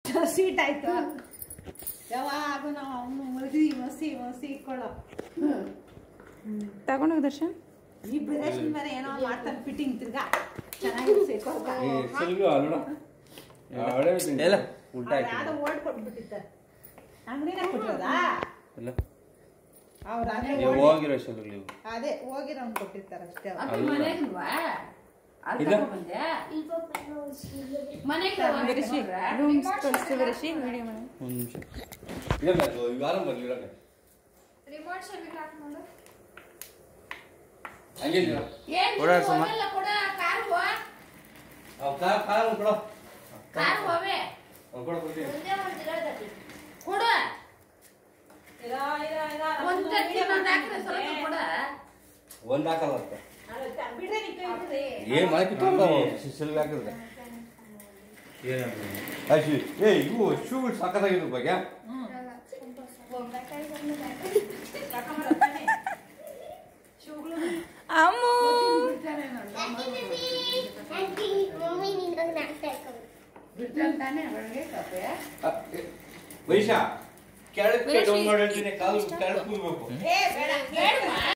Seat ಆಯ್ತು ಯಾವಾಗ ನಾವು ಅವನು ಮಸಿ ಮಸಿ ಮಸಿ ಇಕ್ಕೊಳ್ಳೋ ತಗೊಂಡೋಗ ದರ್ಶನ್ ಈ ಬ್ರಷ್ ಮೇಲೆ ಏನೋ ಮಾಡ್ತಾನೆ ಫಿಟ್ಟಿಂಗ್ ತಿರ್ಗಾ ಚೆನ್ನಾಗಿ ಏ ಸೆಲ್ವಿ ಅಲ್ಲೋಡ ಹಳೆ ಎಲ್ಲ ಉಲ್ಟಾ ಯಾವ್ದೋ ಹಾಕಿ ಓಡ್ ಕೊಟ್ಬಿಟ್ಟಿರ್ತಾರೆ ಅಂಗಡಿನ ಕೊಟ್ಟಿರೋದಾ ಎಲ್ಲ ಅವ್ರ ಅದೇ ನೀವು ಓಡಿ- ಹೋಗಿರೋ ಸೆಲ್ವಿ ನೀವು ಅದೇ ಹೋಗಿರೋನ್ ಕೊಟ್ಟಿರ್ತಾರೆ ಅಷ್ಟೇ ಅವ್ರು. ಅದು ಮನೆಗಿಲ್ವಾ ಅಲ್ಲಿ ಇಲ್ಲ. ತಗೊಂಡ್ಬಂದೆ? ಮನೆಗೆ ಬರೀಸಿ ರೂಮ್ಸ್ ಕಳಿಸಿ ಬರೀಸಿ ವಿಡಿಯೋ ಮಾಡಿ ಒಂದು ನಿಮಿಷ ಇಲ್ಲ ಅದು ವಾರ ಬರ್ಲಿಲ್ಲ ರಿಮೋಟ್ ಸೆಲ್ಫಿ ಹಾಕ್ ಮಾಡು ಹಂಗೆ ಏನ್ ಕೊಡ ಸುಮ್ಮ. ಹೋಗಲ್ಲ ಕೊಡ ಕಾರು ಹೋ ಕಾರ್ ಕಾರ್ ಕೊಡೋ ಕಾರು ಹೋವೆ ಅವ್ನು ಕೊಡೋ ಕೊಡ್ತೀನಿ ಒಂದೇ ಮಾಡ್ತಿರೋದಕ್ಕೆ ಕೊಡು ಇರೋ, ಇರೋ, ಇರೋ. ಒಂದ್ ತತ್ತಿ ಇನ್ನೊಂದ್ ಹಾಕಿದ್ರೆ ಸ್ವಲ್ಪ ಕೊಡ ಒಂದ್ ಹಾಕಲ್ಲ ಅಂತ ಅಲ್ಲ, ತ- ಬಿಡ್ರಿ ನೀವು ಕೈ ಬಿಡ್ರಿ. ಏನ್ ಮಾಡಕ್ಕೆ ತುಂಬ ಸೆಲ್ವಿ ಹಾಕಿದ್ರೆ ಆಯ್ತು ಏ ಇವು ಶೂ ಸಕ್ಕತ್ತಾಗಿದ್ರು ಬಗ್ಗೆ ತಗೊಂಬರೋ ತಾನೇ. ಶೂಗಳು ಅಮ್ಮು ಬಿಡ್ತಾನೆ ತಾನೇ ಒಳಗೆ ಕಪ್ಪೆ ವೈಶಾ ಕೆಳಕ್ಕೆ ಡೌನ್ ಮಾಡಿರ್ತೀನಿ ಕಾಲು ಕೆಳಕ್ಕೆ ಕೂರ್ಬೇಕು ಏ ಬೇಡ ಬೇಡವಾ